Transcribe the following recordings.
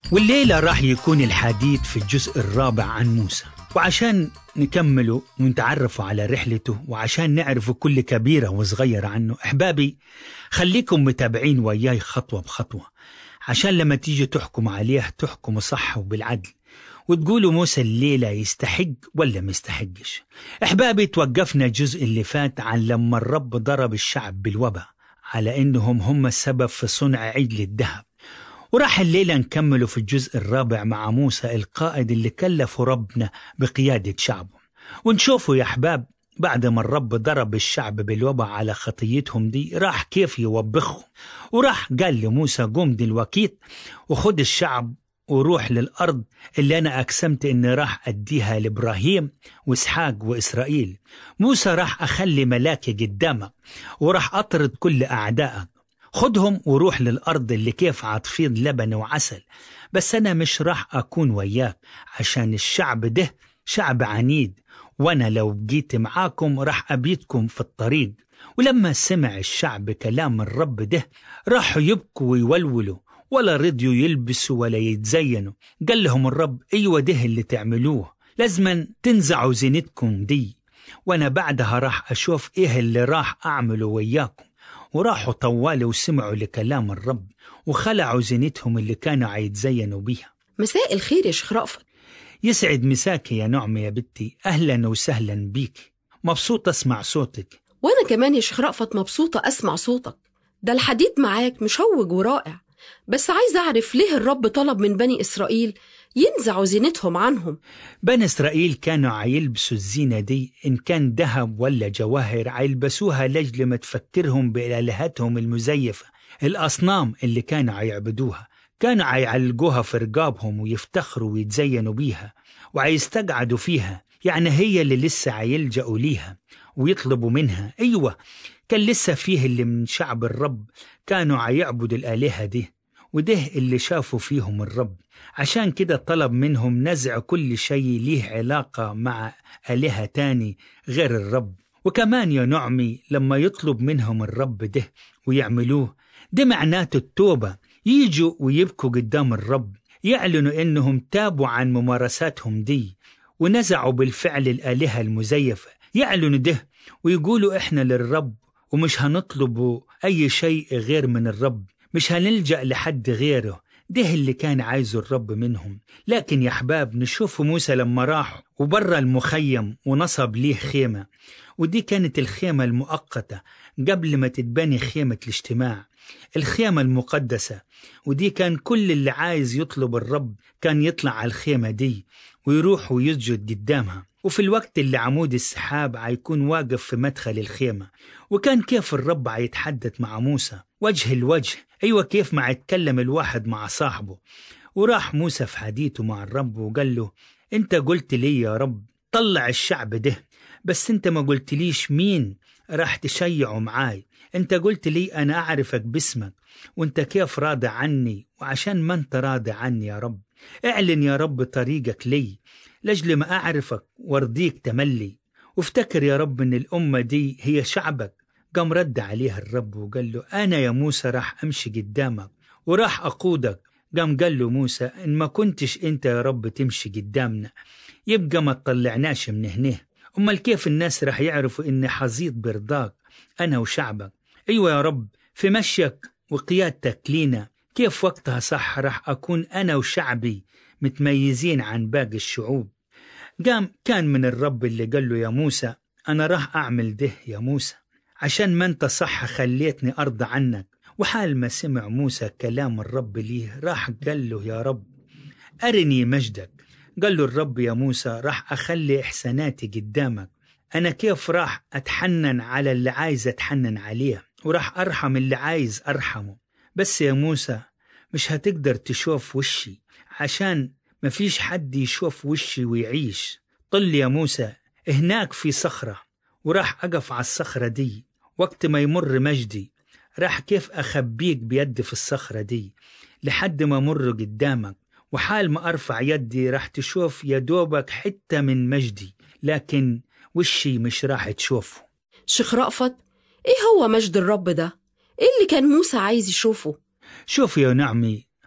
والليلة راح يكون الحديث في الجزء الرابع عن موسى وعشان نكمله ونتعرفوا على رحلته وعشان نعرفوا كل كبيرة وصغيرة عنه أحبابي خليكم متابعين وياي خطوة بخطوة عشان لما تيجي تحكم عليه تحكموا صح وبالعدل وتقولوا موسى الليلة يستحق ولا ما يستحقش أحبابي توقفنا الجزء اللي فات عن لما الرب ضرب الشعب بالوباء على إنهم هم السبب في صنع عجل الذهب وراح الليلة نكمله في الجزء الرابع مع موسى القائد اللي كلفه ربنا بقيادة شعبه ونشوفوا يا أحباب بعد ما الرب ضرب الشعب بالوباء على خطيتهم دي راح كيف يوبخهم وراح قال لموسى قوم دلوقتي وخد الشعب وروح للأرض اللي أنا أقسمت إني راح أديها لإبراهيم وإسحاق وإسرائيل موسى راح أخلي ملاكي قدامك وراح أطرد كل أعدائك خدهم وروح للأرض اللي كيف عطفيض لبن وعسل بس أنا مش راح أكون وياك عشان الشعب ده شعب عنيد وأنا لو جيت معاكم راح أبيتكم في الطريق ولما سمع الشعب كلام الرب ده راحوا يبكوا ويولولوا ولا رضيوا يلبسوا ولا يتزينوا قال لهم الرب أيوة ده اللي تعملوه لازما تنزعوا زينتكم دي وأنا بعدها راح أشوف إيه اللي راح أعمله وياكم وراحوا طوالي وسمعوا لكلام الرب وخلعوا زينتهم اللي كانوا عيتزينوا بيها مساء الخير يا شيخ رأفت يسعد مساك يا نعمة يا بنتي أهلا وسهلا بيك مبسوط أسمع صوتك وأنا كمان يا شيخ رأفت مبسوطة أسمع صوتك ده الحديث معاك مشوج ورائع بس عايز أعرف ليه الرب طلب من بني إسرائيل ينزعوا زينتهم عنهم بني إسرائيل كانوا عيلبسوا الزينة دي إن كان ذهب ولا جواهر عيلبسوها لأجل ما تفكرهم بإلهتهم المزيفة الأصنام اللي كانوا عيعبدوها كانوا عيعلقوها في رقابهم ويفتخروا ويتزينوا بيها وعيستقعدوا فيها يعني هي اللي لسه عيلجأوا ليها ويطلبوا منها أيوة كان لسه فيه اللي من شعب الرب كانوا عيعبدوا الآلهة دي وده اللي شافوا فيهم الرب عشان كده طلب منهم نزع كل شيء ليه علاقة مع آلهة تاني غير الرب وكمان يا نعمي لما يطلب منهم الرب ده ويعملوه ده معناته التوبة يجوا ويبكوا قدام الرب يعلنوا إنهم تابوا عن ممارساتهم دي ونزعوا بالفعل الآلهة المزيفة يعلنوا ده ويقولوا إحنا للرب ومش هنطلبوا أي شيء غير من الرب مش هنلجأ لحد غيره ده اللي كان عايزه الرب منهم لكن يا أحباب نشوف موسى لما راح وبرا المخيم ونصب ليه خيمة ودي كانت الخيمة المؤقتة قبل ما تتبني خيمة الاجتماع الخيمة المقدسة ودي كان كل اللي عايز يطلب الرب كان يطلع على الخيمة دي ويروح ويسجد قدامها وفي الوقت اللي عمود السحاب عيكون واقف في مدخل الخيمة وكان كيف الرب عيتحدث مع موسى وجه الوجه أيوة كيف ما يتكلم الواحد مع صاحبه وراح موسى في حديثه مع الرب وقال له انت قلت لي يا رب طلع الشعب ده بس انت ما قلتليش مين راح تشيعه معاي انت قلت لي انا اعرفك باسمك وانت كيف راضي عني وعشان ما انت راضي عني يا رب اعلن يا رب طريقك لي لاجل ما اعرفك وارضيك تملي وافتكر يا رب ان الامه دي هي شعبك قام رد عليها الرب وقال له انا يا موسى راح امشي قدامك وراح اقودك قام قال له موسى ان ما كنتش انت يا رب تمشي قدامنا يبقى ما تطلعناش من هنا امال كيف الناس راح يعرفوا اني حظيت برضاك انا وشعبك ايوه يا رب في مشيك وقيادتك لينا كيف وقتها صح راح اكون انا وشعبي متميزين عن باقي الشعوب قام كان من الرب اللي قال له يا موسى انا راح اعمل ده يا موسى عشان ما انت صح خليتني ارضى عنك وحال ما سمع موسى كلام الرب ليه راح قال له يا رب أرني مجدك قال له الرب يا موسى راح أخلي إحساناتي قدامك أنا كيف راح أتحنن على اللي عايز أتحنن عليه وراح أرحم اللي عايز أرحمه بس يا موسى مش هتقدر تشوف وشي عشان مفيش حد يشوف وشي ويعيش طل يا موسى هناك في صخرة وراح أقف على الصخرة دي وقت ما يمر مجدي راح كيف أخبيك بيدي في الصخرة دي لحد ما مر قدامك وحال ما أرفع يدي راح تشوف يا دوبك حتة من مجدي لكن وشي مش راح تشوفه شيخ رأفت إيه هو مجد الرب ده؟ إيه اللي كان موسى عايز يشوفه؟ شوف يا نعمي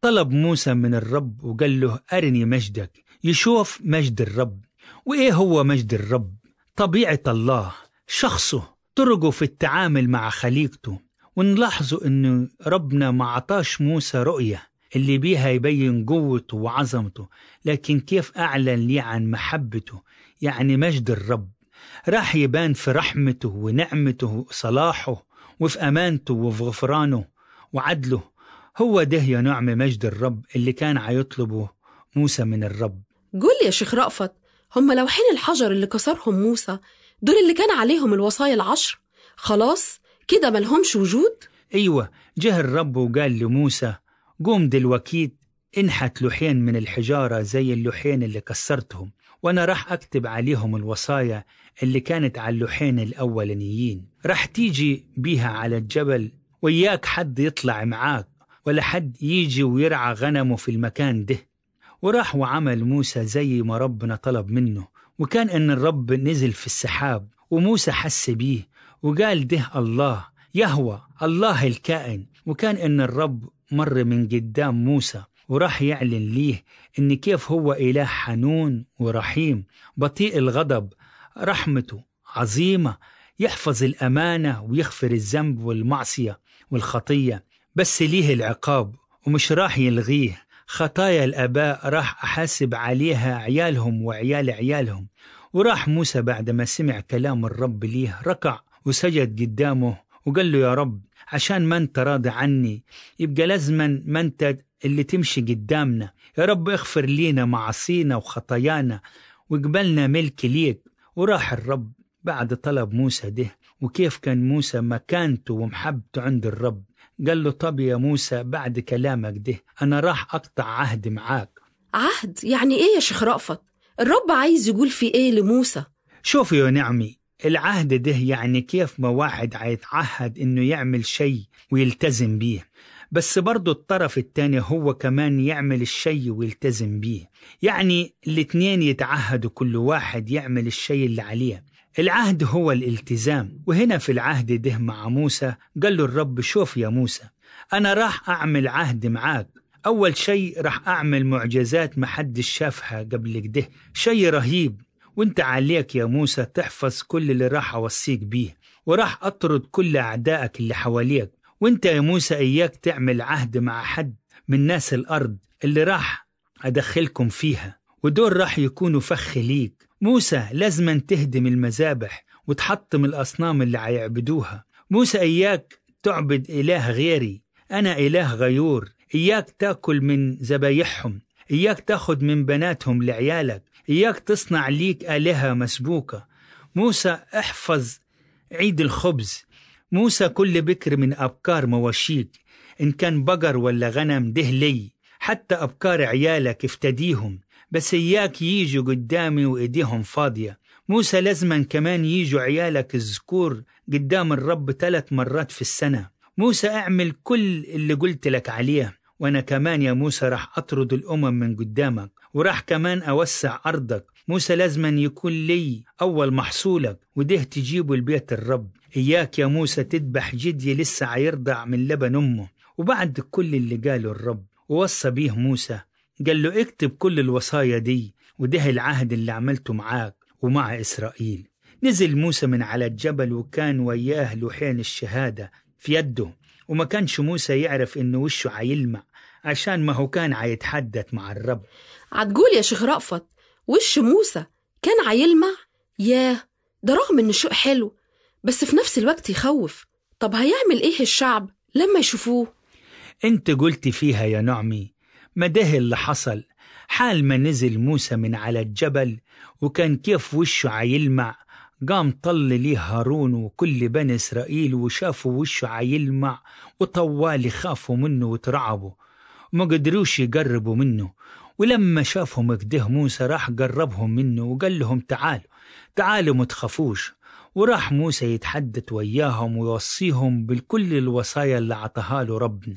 طلب موسى من الرب وقال له أرني مجدك يشوف مجد الرب وإيه هو مجد الرب طبيعة الله شخصه طرقه في التعامل مع خليقته ونلاحظوا أنه ربنا ما عطاش موسى رؤية اللي بيها يبين قوته وعظمته لكن كيف أعلن لي عن محبته يعني مجد الرب راح يبان في رحمته ونعمته وصلاحه وفي أمانته وفي غفرانه وعدله هو ده يا نعم مجد الرب اللي كان عيطلبه موسى من الرب قول يا شيخ رأفت هم لوحين الحجر اللي كسرهم موسى دول اللي كان عليهم الوصايا العشر خلاص كده ملهمش وجود أيوة جه الرب وقال لموسى قوم دلوكيت انحت لوحين من الحجارة زي اللوحين اللي كسرتهم وأنا راح أكتب عليهم الوصايا اللي كانت على اللوحين الأولانيين راح تيجي بيها على الجبل وياك حد يطلع معاك ولا حد يجي ويرعى غنمه في المكان ده وراح وعمل موسى زي ما ربنا طلب منه وكان ان الرب نزل في السحاب وموسى حس بيه وقال ده الله يهوى الله الكائن وكان ان الرب مر من قدام موسى وراح يعلن ليه ان كيف هو اله حنون ورحيم بطيء الغضب رحمته عظيمه يحفظ الامانه ويغفر الذنب والمعصيه والخطيه بس ليه العقاب ومش راح يلغيه خطايا الآباء راح أحاسب عليها عيالهم وعيال عيالهم وراح موسى بعد ما سمع كلام الرب ليه ركع وسجد قدامه وقال له يا رب عشان ما انت راضي عني يبقى لازما ما انت اللي تمشي قدامنا يا رب اغفر لينا معاصينا وخطايانا واقبلنا ملك ليك وراح الرب بعد طلب موسى ده وكيف كان موسى مكانته ومحبته عند الرب قال له طب يا موسى بعد كلامك ده أنا راح أقطع عهد معاك عهد يعني إيه يا شيخ رأفت الرب عايز يقول في إيه لموسى شوف يا نعمي العهد ده يعني كيف ما واحد عيتعهد إنه يعمل شيء ويلتزم بيه بس برضو الطرف التاني هو كمان يعمل الشيء ويلتزم بيه يعني الاتنين يتعهدوا كل واحد يعمل الشيء اللي عليه العهد هو الالتزام وهنا في العهد ده مع موسى قال له الرب شوف يا موسى أنا راح أعمل عهد معاك أول شيء راح أعمل معجزات محدش شافها قبل كده شيء رهيب وانت عليك يا موسى تحفظ كل اللي راح أوصيك بيه وراح أطرد كل أعدائك اللي حواليك وانت يا موسى إياك تعمل عهد مع حد من ناس الأرض اللي راح أدخلكم فيها ودول راح يكونوا فخ ليك موسى لازما تهدم المذابح وتحطم الأصنام اللي عيعبدوها موسى إياك تعبد إله غيري أنا إله غيور إياك تاكل من ذبايحهم إياك تاخد من بناتهم لعيالك إياك تصنع ليك آلهة مسبوكة موسى احفظ عيد الخبز موسى كل بكر من أبكار مواشيك إن كان بقر ولا غنم ده لي حتى أبكار عيالك افتديهم بس إياك ييجوا قدامي وإيديهم فاضية موسى لازما كمان ييجوا عيالك الذكور قدام الرب ثلاث مرات في السنة موسى اعمل كل اللي قلت لك عليه وأنا كمان يا موسى راح أطرد الأمم من قدامك وراح كمان أوسع أرضك موسى لازما يكون لي أول محصولك وده تجيبه لبيت الرب إياك يا موسى تذبح جدي لسه عيرضع من لبن أمه وبعد كل اللي قاله الرب ووصى بيه موسى قال له اكتب كل الوصايا دي وده العهد اللي عملته معاك ومع إسرائيل نزل موسى من على الجبل وكان وياه لوحين الشهادة في يده وما كانش موسى يعرف إنه وشه عيلمع عشان ما هو كان عيتحدث مع الرب عتقول يا شيخ رأفت وش موسى كان عيلمع ياه ده رغم إن الشوق حلو بس في نفس الوقت يخوف طب هيعمل إيه الشعب لما يشوفوه انت قلت فيها يا نعمي ما ده اللي حصل حال ما نزل موسى من على الجبل وكان كيف وشه عيلمع قام طل ليه هارون وكل بني إسرائيل وشافوا وشه عيلمع وطوال خافوا منه وترعبوا وما قدروش يقربوا منه ولما شافهم كده موسى راح قربهم منه وقال لهم تعالوا تعالوا ما تخافوش وراح موسى يتحدث وياهم ويوصيهم بكل الوصايا اللي عطاها له ربنا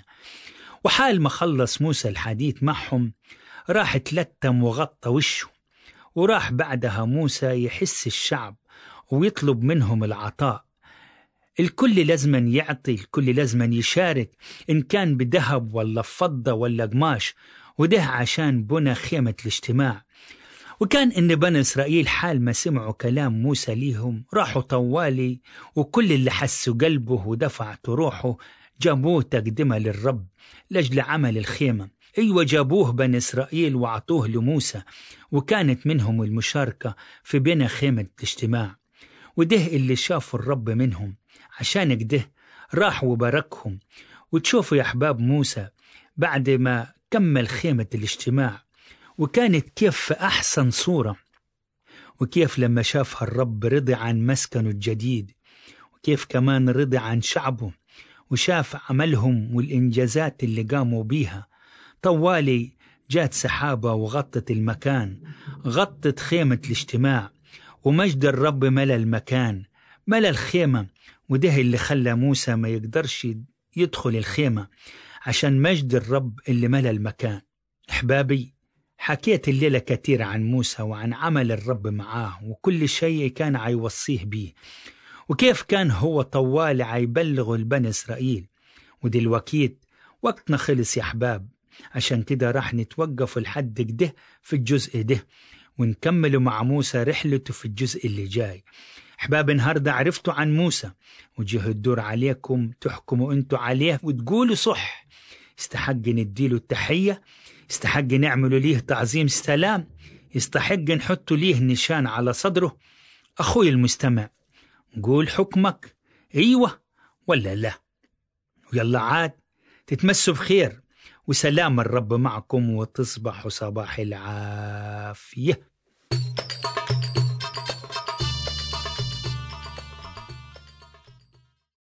وحال ما خلص موسى الحديث معهم راح تلتم وغطى وشه وراح بعدها موسى يحس الشعب ويطلب منهم العطاء الكل لازما يعطي الكل لازما يشارك إن كان بذهب ولا فضة ولا قماش وده عشان بنى خيمة الاجتماع وكان إن بني إسرائيل حال ما سمعوا كلام موسى ليهم راحوا طوالي وكل اللي حسوا قلبه ودفعت روحه جابوه تقدمة للرب لأجل عمل الخيمة أيوة جابوه بني إسرائيل وعطوه لموسى وكانت منهم المشاركة في بناء خيمة الاجتماع وده اللي شافوا الرب منهم عشان كده راح وباركهم وتشوفوا يا أحباب موسى بعد ما كمل خيمة الاجتماع وكانت كيف في أحسن صورة وكيف لما شافها الرب رضي عن مسكنه الجديد وكيف كمان رضي عن شعبه وشاف عملهم والإنجازات اللي قاموا بيها طوالي جات سحابة وغطت المكان غطت خيمة الاجتماع ومجد الرب ملا المكان ملا الخيمة وده اللي خلى موسى ما يقدرش يدخل الخيمة عشان مجد الرب اللي ملا المكان أحبابي حكيت الليلة كثير عن موسى وعن عمل الرب معاه وكل شيء كان عيوصيه بيه وكيف كان هو طوال عيبلغ البني إسرائيل ودلوكيت وقتنا خلص يا أحباب عشان كده راح نتوقف لحد كده في الجزء ده ونكمل مع موسى رحلته في الجزء اللي جاي أحباب النهاردة عرفتوا عن موسى وجه الدور عليكم تحكموا انتوا عليه وتقولوا صح استحق نديله التحية استحق نعملوا ليه تعظيم سلام يستحق نحطوا ليه نشان على صدره أخوي المستمع قول حكمك أيوة ولا لا ويلا عاد تتمسوا بخير وسلام الرب معكم وتصبحوا صباح العافيه